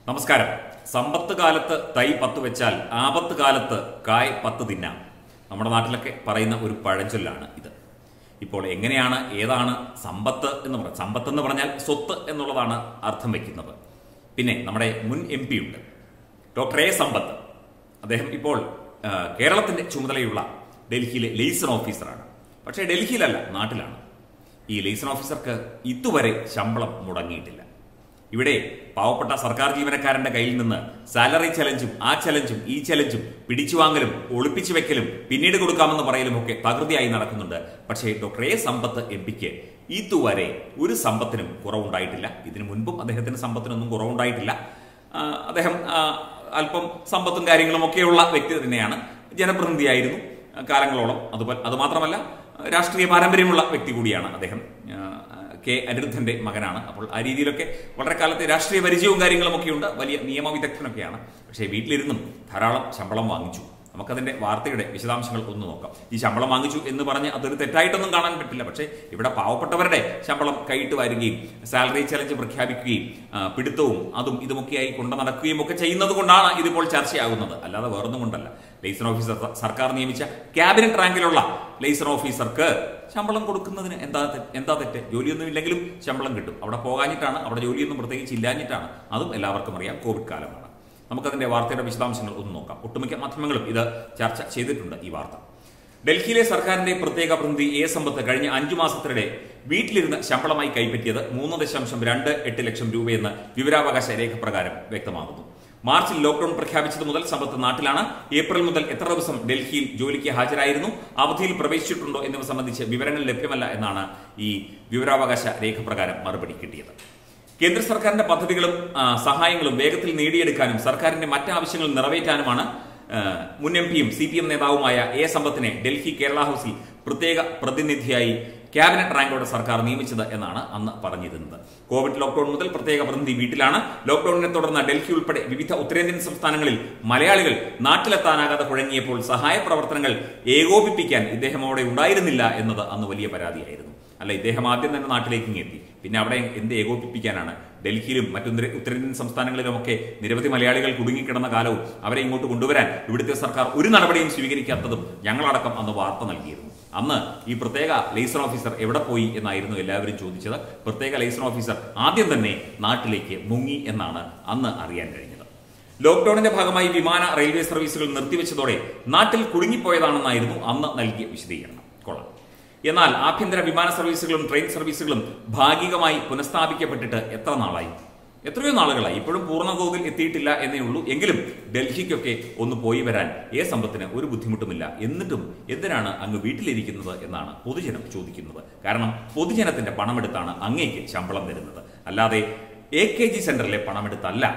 നമസ്കാരം സമ്പത്ത് കാലത്ത് തൈ പത്ത് വെച്ചാൽ ആപത്ത് കാലത്ത് കായ് പത്ത് തിന്നാം നമ്മുടെ നാട്ടിലൊക്കെ പറയുന്ന ഒരു പഴഞ്ചൊല്ലാണ് ഇത് ഇപ്പോൾ എങ്ങനെയാണ് ഏതാണ് സമ്പത്ത് എന്ന് പറഞ്ഞാൽ സമ്പത്ത് എന്ന് പറഞ്ഞാൽ സ്വത്ത് എന്നുള്ളതാണ് അർത്ഥം വെക്കുന്നത് പിന്നെ നമ്മുടെ മുൻ എം പി ഉണ്ട് ഡോക്ടർ എ സമ്പത്ത് അദ്ദേഹം ഇപ്പോൾ ആ, കേരളത്തിന്റെ ചുമതലയുള്ള ഡൽഹിയിലെ ലെയ്സൺ ഓഫീസറാണ് പക്ഷേ ഡൽഹിയിലല്ല നാട്ടിലാണ് ഈ ലെയ്സൺ ഓഫീസർക്ക് ഇതുവരെ ശമ്പളം മുടങ്ങിയിട്ടില്ല ഇവിടെ പാവപ്പെട്ട സർക്കാർ ജീവനക്കാരന്റെ കയ്യിൽ നിന്ന് സാലറി ചലഞ്ചും ആ ചലഞ്ചും ഈ ചലഞ്ചും പിടിച്ചുവാങ്ങലും ഒളിപ്പിച്ചു വെക്കലും പിന്നീട് കൊടുക്കാമെന്ന് പറയലും ഒക്കെ തകൃതിയായി നടക്കുന്നുണ്ട് പക്ഷേ ഡോക്ടർ എ സമ്പത്ത് എം പിക്ക് ഇതുവരെ ഒരു സമ്പത്തിനും കുറവുണ്ടായിട്ടില്ല ഇതിനു മുൻപും അദ്ദേഹത്തിന് സമ്പത്തിനൊന്നും കുറവുണ്ടായിട്ടില്ല ആ, അദ്ദേഹം ആ, അല്പം സമ്പത്തും കാര്യങ്ങളും ഒക്കെയുള്ള വ്യക്തി തന്നെയാണ് ജനപ്രതിനിധിയായിരുന്നു ആ, കാലങ്ങളോളം അതുപോലെ അതുമാത്രമല്ല രാഷ്ട്രീയ പാരമ്പര്യമുള്ള വ്യക്തി കൂടിയാണ് അദ്ദേഹം ആ, കെ അനിരുദ്ധന്റെ മകനാണ് അപ്പോൾ ആ രീതിയിലൊക്കെ വളരെ കാലത്തെ രാഷ്ട്രീയ പരിചയവും കാര്യങ്ങളും ഒക്കെ ഉണ്ട് വലിയ നിയമവിദഗ്ധനൊക്കെയാണ് പക്ഷേ വീട്ടിലിരുന്നും ധാരാളം ശമ്പളം വാങ്ങിച്ചു നമുക്കതിന്റെ വാർത്തയുടെ വിശദാംശങ്ങൾ ഒന്ന് നോക്കാം ഈ ശമ്പളം വാങ്ങിച്ചു എന്ന് പറഞ്ഞ് അതൊരു തെറ്റായിട്ടൊന്നും കാണാൻ പറ്റില്ല പക്ഷേ ഇവിടെ പാവപ്പെട്ടവരുടെ ശമ്പളം കൈയിട്ട് വാരുകയും സാലറി ചലഞ്ച് പ്രഖ്യാപിക്കുകയും ആ, പിടുത്തവും അതും ഇതുമൊക്കെയായി കൊണ്ടു നടക്കുകയും ഒക്കെ ചെയ്യുന്നത് കൊണ്ടാണ് ഇതിപ്പോൾ ചർച്ചയാകുന്നത് അല്ലാതെ വേറൊന്നും കൊണ്ടല്ല ലൈസൺ ഓഫീസർ സർക്കാർ നിയമിച്ച ക്യാബിനറ്റ് റാങ്കിലുള്ള ലൈസൺ ഓഫീസർക്ക് ശമ്പളം കൊടുക്കുന്നതിന് എന്താ തെ- എന്താ തെറ്റ് ജോലിയൊന്നും ഇല്ലെങ്കിലും ശമ്പളം കിട്ടും അവിടെ പോകാഞ്ഞിട്ടാണ് അവിടെ ജോലിയൊന്നും പ്രത്യേകിച്ച് ഇല്ലാഞ്ഞിട്ടാണ് അതും എല്ലാവർക്കും അറിയാം കോവിഡ് കാലമാണ് നമുക്കതിന്റെ വാർത്തയുടെ വിശദാംശങ്ങൾ ഒന്ന് നോക്കാം ഒട്ടുമിക്ക മാധ്യമങ്ങളും ഇത് ചർച്ച ചെയ്തിട്ടുണ്ട് ഈ വാർത്ത ഡൽഹിയിലെ സർക്കാരിന്റെ പ്രത്യേക പ്രതിനിധി എ സമ്പത്ത് കഴിഞ്ഞ അഞ്ചു മാസത്തിനിടെ വീട്ടിലിരുന്ന് ശമ്പളമായി കൈപ്പറ്റിയത് മൂന്ന് ദശാംശം രണ്ട് എട്ട് ലക്ഷം രൂപയെന്ന് വിവരാവകാശ രേഖ പ്രകാരം വ്യക്തമാകുന്നു മാർച്ചിൽ ലോക്ഡൌൺ പ്രഖ്യാപിച്ചത് മുതൽ സമ്പത്ത് നാട്ടിലാണ് ഏപ്രിൽ മുതൽ എത്ര ദിവസം ഡൽഹിയിൽ ജോലിക്ക് ഹാജരായിരുന്നു അവധിയിൽ പ്രവേശിച്ചിട്ടുണ്ടോ എന്നിവ സംബന്ധിച്ച് വിവരങ്ങൾ ലഭ്യമല്ല എന്നാണ് ഈ വിവരാവകാശ രേഖ പ്രകാരം മറുപടി കിട്ടിയത് കേന്ദ്ര സർക്കാരിന്റെ പദ്ധതികളും ആ, സഹായങ്ങളും വേഗത്തിൽ നേടിയെടുക്കാനും സർക്കാരിന്റെ മറ്റാവശ്യങ്ങൾ നിറവേറ്റാനുമാണ് ആ, മുൻ എം പിയും സി പി എം നേതാവുമായ എ സമ്പത്തിനെ ഡൽഹി കേരള ഹൌസിൽ പ്രത്യേക പ്രതിനിധിയായി ക്യാബിനറ്റ് റാങ്കോടെ സർക്കാർ നിയമിച്ചത് എന്നാണ് അന്ന് പറഞ്ഞിരുന്നത് കോവിഡ് ലോക്ഡൌൺ മുതൽ പ്രത്യേക പ്രതിനിധി വീട്ടിലാണ് ലോക്ഡൌണിനെ തുടർന്ന് ഡൽഹി ഉൾപ്പെടെ വിവിധ ഉത്തരേന്ത്യൻ സംസ്ഥാനങ്ങളിൽ മലയാളികൾ നാട്ടിലെത്താനാകാതെ കുഴങ്ങിയപ്പോൾ സഹായ പ്രവർത്തനങ്ങൾ ഏകോപിപ്പിക്കാൻ ഇദ്ദേഹം അവിടെ ഉണ്ടായിരുന്നില്ല എന്നത് അന്ന് വലിയ പരാതിയായിരുന്നു അല്ല ഇദ്ദേഹം ആദ്യം തന്നെ നാട്ടിലേക്ക് ഇങ്ങ് എത്തി പിന്നെ അവിടെ എന്ത് ഏകോപിപ്പിക്കാനാണ് ഡൽഹിയിലും മറ്റു ഉത്തര- ഉത്തരേന്ത്യൻ സംസ്ഥാനങ്ങളിലുമൊക്കെ നിരവധി മലയാളികൾ കുടുങ്ങിക്കിടന്ന കാലവും അവരെ ഇങ്ങോട്ട് കൊണ്ടുവരാൻ ഇവിടുത്തെ സർക്കാർ ഒരു നടപടിയും സ്വീകരിക്കാത്തതും ഞങ്ങളടക്കം അന്ന് വാർത്ത നൽകിയിരുന്നു അന്ന് ഈ പ്രത്യേക ലൈസൺ ഓഫീസർ എവിടെ പോയി എന്നായിരുന്നു എല്ലാവരും ചോദിച്ചത് പ്രത്യേക ലൈസൺ ഓഫീസർ ആദ്യം തന്നെ നാട്ടിലേക്ക് മുങ്ങി എന്നാണ് അന്ന് അറിയാൻ കഴിഞ്ഞത് ലോക്ഡൌണിന്റെ ഭാഗമായി വിമാന റെയിൽവേ സർവീസുകൾ നിർത്തിവെച്ചതോടെ നാട്ടിൽ കുടുങ്ങിപ്പോയതാണെന്നായിരുന്നു അന്ന് നൽകിയ വിശദീകരണം കൊള്ളാം എന്നാൽ ആഭ്യന്തര വിമാന സർവീസുകളും ട്രെയിൻ സർവീസുകളും ഭാഗികമായി പുനഃസ്ഥാപിക്കപ്പെട്ടിട്ട് എത്ര നാളായി എത്രയോ നാളുകളായി ഇപ്പോഴും പൂർണ്ണതോതിൽ എത്തിയിട്ടില്ല എന്നേ ഉള്ളൂ എങ്കിലും ഡൽഹിക്കൊക്കെ ഒന്ന് പോയി വരാൻ ഏ സമ്പത്തിന് ഒരു ബുദ്ധിമുട്ടുമില്ല എന്നിട്ടും എന്തിനാണ് അങ്ങ് വീട്ടിലിരിക്കുന്നത് എന്നാണ് പൊതുജനം ചോദിക്കുന്നത് കാരണം പൊതുജനത്തിന്റെ പണമെടുത്താണ് അങ്ങേക്ക് ശമ്പളം തരുന്നത് അല്ലാതെ എ കെ ജി സെന്ററിലെ പണമെടുത്തല്ല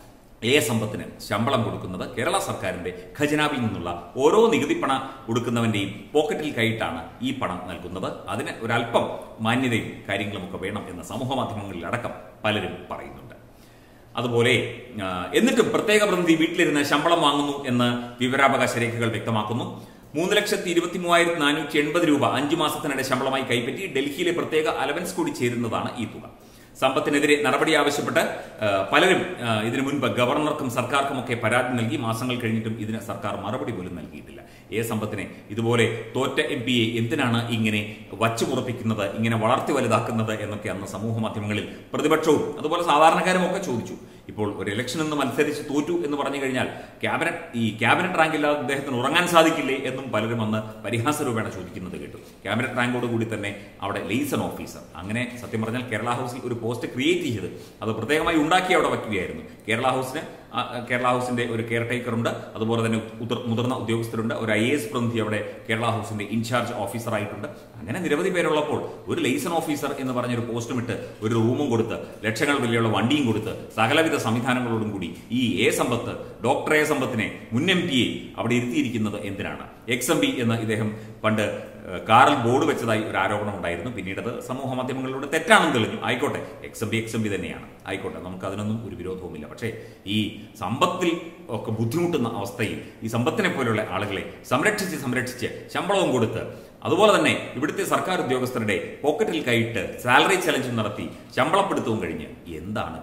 എ സമ്പത്തിന് ശമ്പളം കൊടുക്കുന്നത് കേരള സർക്കാരിന്റെ ഖജനാവിൽ നിന്നുള്ള ഓരോ നികുതി പണ കൊടുക്കുന്നവന്റെയും പോക്കറ്റിൽ കൈയിട്ടാണ് ഈ പണം നൽകുന്നത് അതിന് ഒരല്പം മാന്യതയും കാര്യങ്ങളുമൊക്കെ വേണം എന്ന് സമൂഹ മാധ്യമങ്ങളിൽ അടക്കം പലരും പറയുന്നുണ്ട് അതുപോലെ ആ, എന്നിട്ടും പ്രത്യേക പ്രതിനിധി വീട്ടിലിരുന്ന് ശമ്പളം വാങ്ങുന്നു എന്ന് വിവരാവകാശ രേഖകൾ വ്യക്തമാക്കുന്നു മൂന്ന് ലക്ഷത്തി ഇരുപത്തി മൂവായിരത്തി നാനൂറ്റി എൺപത് രൂപ അഞ്ചു മാസത്തിനിടെ ശമ്പളമായി കൈപ്പറ്റി ഡൽഹിയിലെ പ്രത്യേക അലവൻസ് കൂടി ചേരുന്നതാണ് ഈ തുക സമ്പത്തിനെതിരെ നടപടി ആവശ്യപ്പെട്ട് ആ, പലരും ആ, ഇതിനു മുൻപ് ഗവർണർക്കും സർക്കാർക്കുമൊക്കെ പരാതി നൽകി മാസങ്ങൾ കഴിഞ്ഞിട്ടും ഇതിന് സർക്കാർ മറുപടി പോലും നൽകിയിട്ടില്ല എ സമ്പത്തിനെ ഇതുപോലെ തോറ്റ എം പിയെ എന്തിനാണ് ഇങ്ങനെ വച്ചുപുറപ്പിക്കുന്നത് ഇങ്ങനെ വളർത്തി വലുതാക്കുന്നത് എന്നൊക്കെ അന്ന് സമൂഹ മാധ്യമങ്ങളിൽ പ്രതിപക്ഷവും അതുപോലെ സാധാരണക്കാരും ഒക്കെ ചോദിച്ചു ഇപ്പോൾ ഒരു ഇലക്ഷൻ എന്ന് മത്സരിച്ച് തോറ്റു എന്ന് പറഞ്ഞു കഴിഞ്ഞാൽ ക്യാബിനറ്റ് ഈ ക്യാബിനറ്റ് റാങ്കില്ലാതെ അദ്ദേഹത്തിന് ഉറങ്ങാൻ സാധിക്കില്ലേ എന്നും പലരും അന്ന് പരിഹാസ രൂപേണ ചോദിക്കുന്നത് കേട്ടു ക്യാബിനറ്റ് റാങ്കോട് കൂടി തന്നെ അവിടെ ലെയ്സൺ ഓഫീസർ അങ്ങനെ സത്യം പറഞ്ഞാൽ കേരള ഹൗസിൽ ഒരു പോസ്റ്റ് ക്രിയേറ്റ് ചെയ്ത് അത് പ്രത്യേകമായി ഉണ്ടാക്കി അവിടെ വയ്ക്കുകയായിരുന്നു കേരള ഹൗസിന് ആ, കേരള ഹൗസിന്റെ ഒരു കെയർ ടേക്കർ ഉണ്ട് അതുപോലെ തന്നെ ഉത്തർ- മുതിർന്ന ഉദ്യോഗസ്ഥരുണ്ട് ഒരു ഐ എസ് പ്രതിനിധി അവിടെ കേരള ഹൗസിന്റെ ഇൻചാർജ് ഓഫീസർ ആയിട്ടുണ്ട് അങ്ങനെ നിരവധി പേരുള്ളപ്പോൾ ഒരു ലൈസൺ ഓഫീസർ എന്ന് പറഞ്ഞൊരു പോസ്റ്റും ഇട്ട് ഒരു റൂമും കൊടുത്ത് ലക്ഷങ്ങൾ വിലയുള്ള വണ്ടിയും കൊടുത്ത് സകലവിധ സംവിധാനങ്ങളോടും കൂടി ഈ എ സമ്പത്ത് ഡോക്ടർ എ സമ്പത്തിനെ മുൻ എം പിയെ അവിടെ ഇരുത്തിയിരിക്കുന്നത് എന്തിനാണ് എക്സ് എം പി എന്ന് ഇദ്ദേഹം പണ്ട് ഏഹ്, കാറിൽ ബോർഡ് വെച്ചതായി ഒരു ആരോപണം ഉണ്ടായിരുന്നു പിന്നീട് അത് സമൂഹ മാധ്യമങ്ങളിലൂടെ തെറ്റാണെന്ന് തെളിഞ്ഞു ആയിക്കോട്ടെ ex M P ex M P തന്നെയാണ് ആയിക്കോട്ടെ നമുക്ക് അതിനൊന്നും ഒരു വിരോധവുമില്ല പക്ഷേ ഈ സമ്പത്തിൽ ഒക്കെ ബുദ്ധിമുട്ടുന്ന അവസ്ഥയിൽ ഈ സമ്പത്തിനെ പോലെയുള്ള ആളുകളെ സംരക്ഷിച്ച് സംരക്ഷിച്ച് ശമ്പളവും കൊടുത്ത് അതുപോലെ തന്നെ ഇവിടുത്തെ സർക്കാർ ഉദ്യോഗസ്ഥരുടെ പോക്കറ്റിൽ കൈയിട്ട് സാലറി ചലഞ്ചും നടത്തി ശമ്പളപ്പെടുത്തവും കഴിഞ്ഞ് എന്താണ് കഥ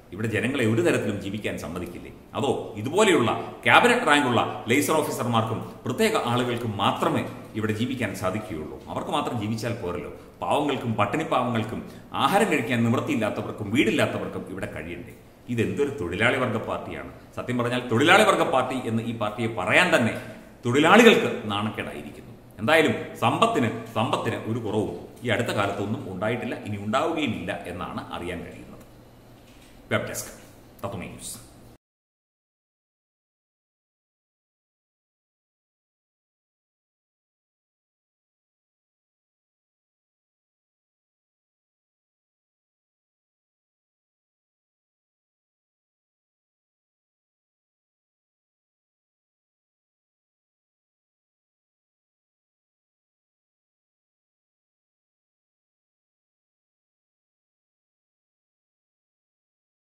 ഇവിടെ ജനങ്ങളെ ഒരു തരത്തിലും ജീവിക്കാൻ സമ്മതിക്കില്ലേ അതോ ഇതുപോലെയുള്ള ക്യാബിനറ്റ് റാങ്കുള്ള ലേസർ ഓഫീസർമാർക്കും പ്രത്യേക ആളുകൾക്കും മാത്രമേ ഇവിടെ ജീവിക്കാൻ സാധിക്കുകയുള്ളൂ അവർക്ക് മാത്രം ജീവിച്ചാൽ പോരല്ലോ പാവങ്ങൾക്കും പട്ടിണി പാവങ്ങൾക്കും ആഹാരം കഴിക്കാൻ നിവൃത്തിയില്ലാത്തവർക്കും വീടില്ലാത്തവർക്കും ഇവിടെ കഴിയണ്ടേ ഇതെന്തൊരു തൊഴിലാളി വർഗ പാർട്ടിയാണ് സത്യം പറഞ്ഞാൽ തൊഴിലാളി വർഗ പാർട്ടി എന്ന് ഈ പാർട്ടിയെ പറയാൻ തന്നെ തൊഴിലാളികൾക്ക് നാണക്കേടായിരിക്കുന്നു എന്തായാലും സമ്പത്തിന് സമ്പത്തിന് ഒരു കുറവും ഈ അടുത്ത കാലത്തൊന്നും ഉണ്ടായിട്ടില്ല ഇനി ഉണ്ടാവുകയുമില്ല എന്നാണ് അറിയാൻ കഴിയുന്നത് വെബ് ഡെസ്ക് തത്വമേ ന്യൂസ്